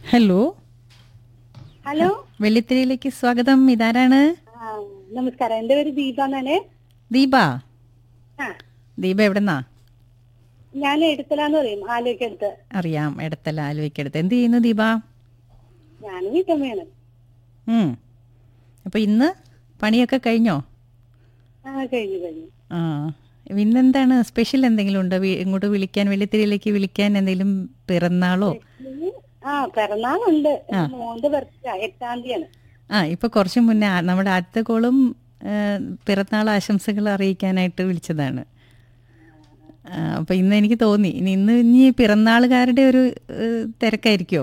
Hello hello വെള്ളിത്തിരിയിലേക്ക് സ്വാഗതം ഇതാരാണ് ആ, നമസ്കാരം എന്റെ പേര് ദീപ എന്നാണ് ദീപ ആ ദീപ എവിടെന്നാ ഞാൻ എടുത്തലാന്ന് പറയും ആലോചിക്കടുത്ത് അറിയാം ഇടത്തല ആലുവയ്ക്കടുത്ത് എന്ത് ചെയ്യുന്നു ദീപ ഞാൻ വീട്ടമ്മയാണ് ഉം. അപ്പൊ ഇന്ന് പണിയൊക്കെ കഴിഞ്ഞോ ആ കഴിഞ്ഞു കഴിഞ്ഞു ആ ഇന്നെന്താണ് സ്പെഷ്യൽ എന്തെങ്കിലും ഉണ്ടോ വി- ഇങ്ങോട്ട് വിളിക്കാൻ വെള്ളിത്തിരിയിലേക്ക് വിളിക്കാൻ എന്തെങ്കിലും പിറന്നാളോ ആ പിറന്നാളുണ്ട് മോന്റെ ബർത്ത്ഡേ എട്ടാം തീയതിയാണ് ആ ഇപ്പൊ കുറച്ച് മുന്നേ ആ- നമ്മുടെ ആദ്യത്തെ കോളും ആ, പിറന്നാൾ ആശംസകൾ അറിയിക്കാനായിട്ട് വിളിച്ചതാണ് ആ, അപ്പൊ ഇന്ന് എനിക്ക് തോന്നി ഇനി ഇന്ന് ഇനി പിറന്നാളുകാരുടെ ഒരു ഏഹ്, തിരക്കായിരിക്കോ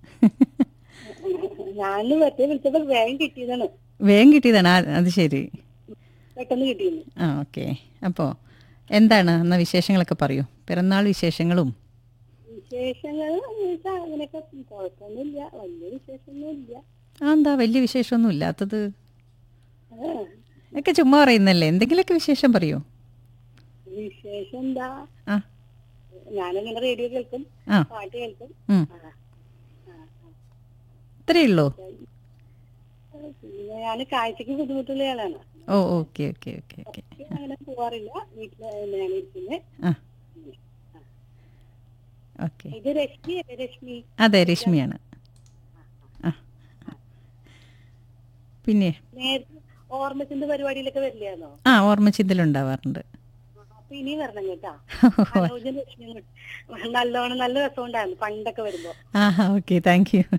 ഞാൻ വെറുതെ വിളിച്ചപ്പോൾ വേഗം കിട്ടിയതാണ് വേഗം കിട്ടിയതാണ് ആ, അത് ശരി പെട്ടെന്ന് കിട്ടിയിരുന്നു ആ ഓക്കെ അപ്പോൾ എന്താണ് എന്നാ വിശേഷങ്ങളൊക്കെ പറയൂ പിറന്നാൾ വിശേഷങ്ങളും വിശേഷങ്ങൾ എന്ന് വെച്ചാ അങ്ങനെയൊക്കെ കുഴപ്പമൊന്നുമില്ല വലിയ വിശേഷമൊന്നുമില്ല ആ എന്താ വലിയ വിശേഷമൊന്നും ഇല്ലാത്തത് ആ, ഒക്കെ ചുമ്മാ പറയുന്നല്ലേ എന്തെങ്കിലുമൊക്കെ വിശേഷം പറയൂ വിശേഷം എന്താ ആ ഞാനിങ്ങനെ റേഡിയോ കേൾക്കും ആ പാട്ട് കേൾക്കും ഉം. ആ, ആ, ആ. ഇത്രയേ ഉള്ളൂ പിന്നെ ഞാൻ കാഴ്ചക്ക് ബുദ്ധിമുട്ടുള്ള ആളാണ് oh okay okay okay okay അങ്ങനെ പോവാറില്ല വീട്ടില് തന്നെയാണ് ഇരിക്കുന്നത് ആ ഓക്കെ ഇത് രശ്മി അല്ലേ രശ്മി അതെ രശ്മിയാണ് ആ പിന്നെ നേരത്തെ ഓർമ്മച്ചിന്റെ പരിപാടിയിലൊക്കെ വരില്ലായിരുന്നോ ആ ഓർമ്മച്ചിന്തലുണ്ടാവാറുണ്ട് അപ്പൊ ഇനി വരണം കേട്ടാ മനോജൻ രശ്മി നല്ലോണം നല്ല രസമുണ്ടായിരുന്നു പണ്ടൊക്കെ വരുമ്പോ ആ ഓക്കെ താങ്ക് യു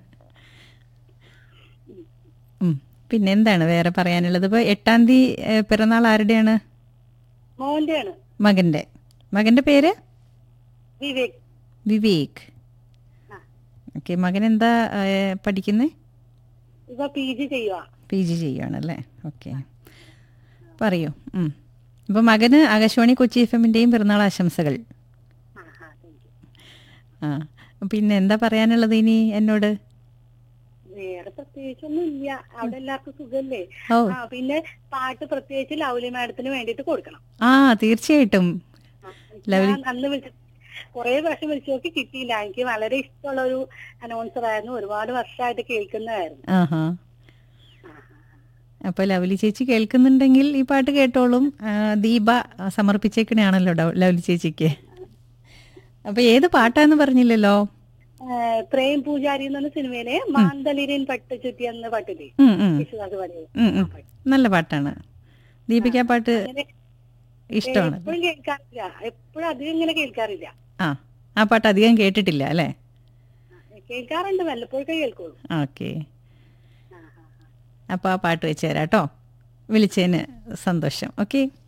പിന്നെ എന്താണ് വേറെ പറയാനുള്ളത് ഇപ്പോൾ എട്ടാം തീയതി പിറന്നാൾ ആരുടെയാണ് മോന്റെയാണ് മകൻ്റെ മകൻ്റെ പേര് വിവേക് വിവേക് ആ. ഓക്കെ മകൻ എന്താ പഠിക്കുന്നത് ഇപ്പൊ പി ജി ചെയ്യുക പി ജി ചെയ്യുകയാണല്ലേ ഓക്കെ പറയൂ ഉം. അപ്പോൾ മകന് ആകാശവാണി കൊച്ചി എഫ് എമ്മിൻ്റെയും പിറന്നാൾ ആശംസകൾ ആ ആ താങ്ക് യു ആ പിന്നെ എന്താ പറയാനുള്ളത് ഇനി എന്നോട് വേറെ പ്രത്യേകിച്ചൊന്നും ഇല്ല അവിടെ എല്ലാവർക്കും സുഖല്ലേ ഓ ആ പിന്നെ പാട്ട് പ്രത്യേകിച്ച് ലൗലി മാഡത്തിന് വേണ്ടിട്ട് കൊടുക്കണം ആ തീർച്ചയായിട്ടും ലവ്ലി- ഞാൻ അന്ന് വിളിച്ച കുറെ പ്രാവശ്യം വിളിച്ചു നോക്കി കിട്ടിയില്ല എനിക്ക് വളരെ ഇഷ്ടമുള്ള ഒരു അനൗൺസർ ആയിരുന്നു ഒരുപാട് വർഷമായിട്ട് കേൾക്കുന്നതായിരുന്നു ആഹാ അപ്പോൾ ലവ്ലി ചേച്ചി കേൾക്കുന്നുണ്ടെങ്കിൽ ഈ പാട്ട് കേട്ടോളും ആ, ദീപ സമർപ്പിച്ചേക്കണയാണല്ലോ ഡൗ- ലവ്ലി ചേച്ചിക്ക് അപ്പോൾ ഏത് പാട്ടാന്ന് പറഞ്ഞില്ലല്ലോ ആ, പ്രേം പൂജാരി എന്ന സിനിമയിലെ മാന്തളിരൻ പട്ട് ചുറ്റി എന്ന പാട്ടില്ലേ ഉം, ഉം, യേശുദാസ് പാടിയത് ഉം, ഉം. നല്ല പാട്ടാണ് ദീപിക ആ പാട്ട് അങ്ങനെ ഇഷ്ടമാണ് എപ്പോഴും കേൾക്കാറില്ല എപ്പോഴും അധികം ഇങ്ങനെ കേൾക്കാറില്ല ആ ആ പാട്ട് അധികം കേട്ടിട്ടില്ല അല്ലേ കേൾക്കാറുണ്ട് വല്ലപ്പോഴൊക്കെ കേൾക്കുള്ളൂ ഓക്കെ ആ, ആ, ആ. അപ്പോൾ ആ പാട്ട് വെച്ച് തരാം കേട്ടോ വിളിച്ചതിന് സന്തോഷം ഓക്കെ